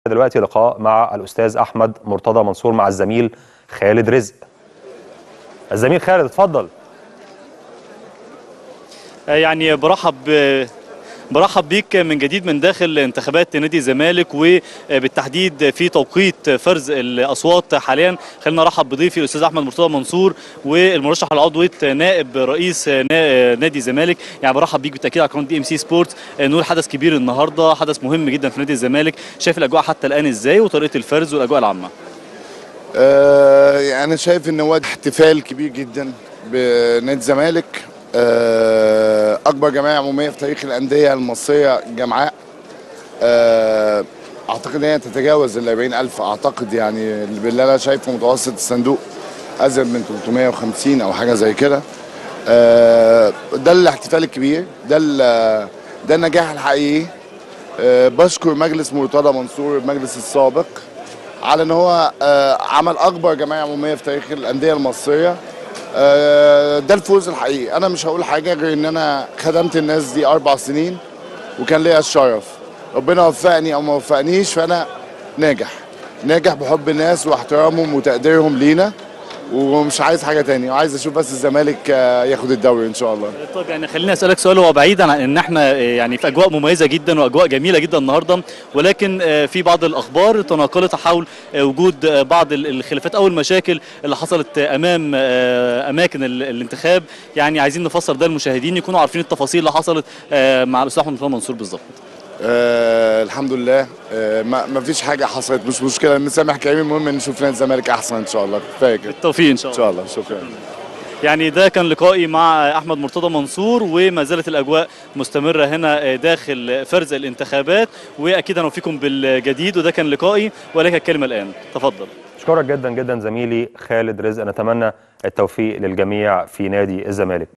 دلوقتي لقاء مع الاستاذ احمد مرتضى منصور مع الزميل خالد رزق الزميل خالد اتفضل يعني برحب برحب بيك من جديد من داخل انتخابات نادي الزمالك وبالتحديد في توقيت فرز الاصوات حاليا خلينا نرحب بضيفي الاستاذ احمد مرتضى منصور والمرشح العضوي نائب رئيس نادي الزمالك يعني برحب بيك بالتاكيد على قناه دي ام سي سبورت نقول حدث كبير النهارده حدث مهم جدا في نادي الزمالك شايف الاجواء حتى الان ازاي وطريقه الفرز والاجواء العامه آه يعني انا شايف ان هو احتفال كبير جدا بنادي الزمالك آه اكبر جمعيه عموميه في تاريخ الانديه المصريه جمعاء آه اعتقد ان هي تتجاوز ال 40000 اعتقد يعني باللي انا شايفه متوسط الصندوق ازيد من 350 او حاجه زي كده آه ده الاحتفال الكبير ده ده النجاح الحقيقي بشكر مجلس مرتضى منصور المجلس السابق على ان هو عمل اكبر جمعيه عموميه في تاريخ الانديه المصريه ده الفوز الحقيقي انا مش هقول حاجه غير ان انا خدمت الناس دي اربع سنين وكان ليا الشرف ربنا وفقني او ما وفقنيش فانا ناجح ناجح بحب الناس واحترامهم وتقديرهم لينا ومش عايز حاجه تانية وعايز اشوف بس الزمالك ياخد الدوري ان شاء الله طب يعني خليني اسالك سؤال هو بعيدا عن ان احنا يعني في اجواء مميزه جدا واجواء جميله جدا النهارده ولكن في بعض الاخبار تناقلت حول وجود بعض الخلافات او المشاكل اللي حصلت امام اماكن الانتخاب يعني عايزين نفسر ده للمشاهدين يكونوا عارفين التفاصيل اللي حصلت مع الاستاذ احمد منصور بالظبط آه الحمد لله آه ما, ما فيش حاجه حصلت مش مشكله نسامح كريم المهم ان نشوف نادي الزمالك احسن ان شاء الله كفايه كده بالتوفيق ان شاء الله ان شاء الله شكرا يعني ده كان لقائي مع احمد مرتضى منصور وما زالت الاجواء مستمره هنا داخل فرز الانتخابات واكيد هنوفيكم بالجديد وده كان لقائي ولك الكلمه الان تفضل اشكرك جدا جدا زميلي خالد رزق نتمنى التوفيق للجميع في نادي الزمالك